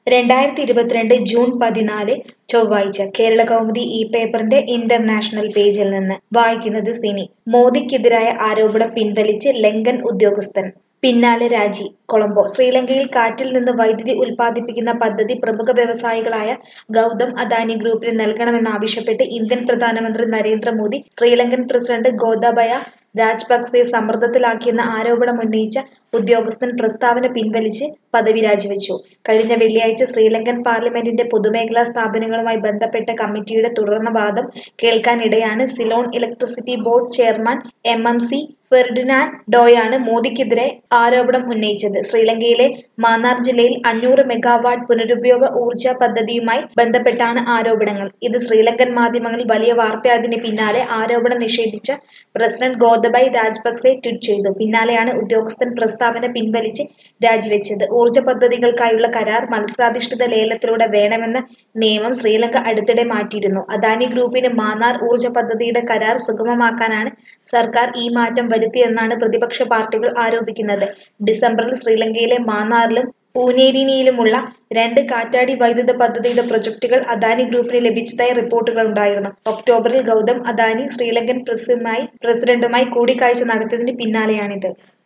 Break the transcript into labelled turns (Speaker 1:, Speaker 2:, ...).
Speaker 1: രണ്ടായിരത്തി ഇരുപത്തിരണ്ട് ജൂൺ പതിനാല് ചൊവ്വാഴ്ച കേരള കൗമുദി ഈ പേപ്പറിന്റെ ഇന്റർനാഷണൽ പേജിൽ നിന്ന് വായിക്കുന്നത് സിനി മോദിക്കെതിരായ ആരോപണം പിൻവലിച്ച് ലങ്കൻ ഉദ്യോഗസ്ഥൻ പിന്നാലെ രാജി കൊളംബോ ശ്രീലങ്കയിൽ കാറ്റിൽ നിന്ന് വൈദ്യുതി ഉൽപ്പാദിപ്പിക്കുന്ന പദ്ധതി പ്രമുഖ വ്യവസായികളായ ഗൗതം അദാനി ഗ്രൂപ്പിന് നൽകണമെന്നാവശ്യപ്പെട്ട് ഇന്ത്യൻ പ്രധാനമന്ത്രി നരേന്ദ്രമോദി ശ്രീലങ്കൻ പ്രസിഡന്റ് ഗോതബയ രാജപക്സെ സമ്മർദ്ദത്തിലാക്കിയെന്ന ആരോപണം ഉന്നയിച്ച ഉദ്യോഗസ്ഥൻ പ്രസ്താവന പിൻവലിച്ച് പദവി രാജിവെച്ചു കഴിഞ്ഞ വെള്ളിയാഴ്ച ശ്രീലങ്കൻ പാർലമെന്റിന്റെ പൊതുമേഖലാ സ്ഥാപനങ്ങളുമായി ബന്ധപ്പെട്ട കമ്മിറ്റിയുടെ തുടർന്ന വാദം കേൾക്കാനിടെയാണ് Ceylon electricity board chairman M M C Ferdinand ഡോയാണ് മോദിക്കെതിരെ ആരോപണം ഉന്നയിച്ചത് ശ്രീലങ്കയിലെ മാന്നാർ ജില്ലയിൽ അഞ്ഞൂറ് മെഗാവാട്ട് പുനരുപയോഗ ഊർജ പദ്ധതിയുമായി ബന്ധപ്പെട്ടാണ് ആരോപണങ്ങൾ ഇത് ശ്രീലങ്കൻ മാധ്യമങ്ങളിൽ വലിയ വാർത്തയായതിന് പിന്നാലെ ആരോപണം നിഷേധിച്ച പ്രസിഡന്റ് ഗോതബായ് രാജപക്സെ ട്വീറ്റ് ചെയ്തു പിന്നാലെയാണ് ഉദ്യോഗസ്ഥൻ പ്രസ്താവന പിൻവലിച്ച് രാജിവെച്ചത് ഊർജ പദ്ധതികൾക്കായുള്ള കരാർ മത്സരാധിഷ്ഠിത ലേലത്തിലൂടെ വേണമെന്ന നിയമം ശ്രീലങ്ക അടുത്തിടെ മാറ്റിയിരുന്നു അദാനി ഗ്രൂപ്പിന് മാന്നാർ ഊർജ പദ്ധതിയുടെ കരാർ സുഗമമാക്കാനാണ് സർക്കാർ ഈ മാറ്റം വരുത്തിയെന്നാണ് പ്രതിപക്ഷ പാർട്ടികൾ ആരോപിക്കുന്നത് ഡിസംബറിൽ ശ്രീലങ്കയിലെ മാന്നാറിലും പൂനേരിനിയിലുമുള്ള രണ്ട് കാറ്റാടി വൈദ്യുത പദ്ധതിയുടെ പ്രൊജക്ടുകൾ അദാനി ഗ്രൂപ്പിന് ലഭിച്ചതായി റിപ്പോർട്ടുകൾ ഉണ്ടായിരുന്നു ഒക്ടോബറിൽ ഗൗതം അദാനി ശ്രീലങ്കൻ പ്രസിഡന്റുമായി പ്രസിഡന്റുമായി കൂടിക്കാഴ്ച നടത്തിയതിന് പിന്നാലെയാണിത്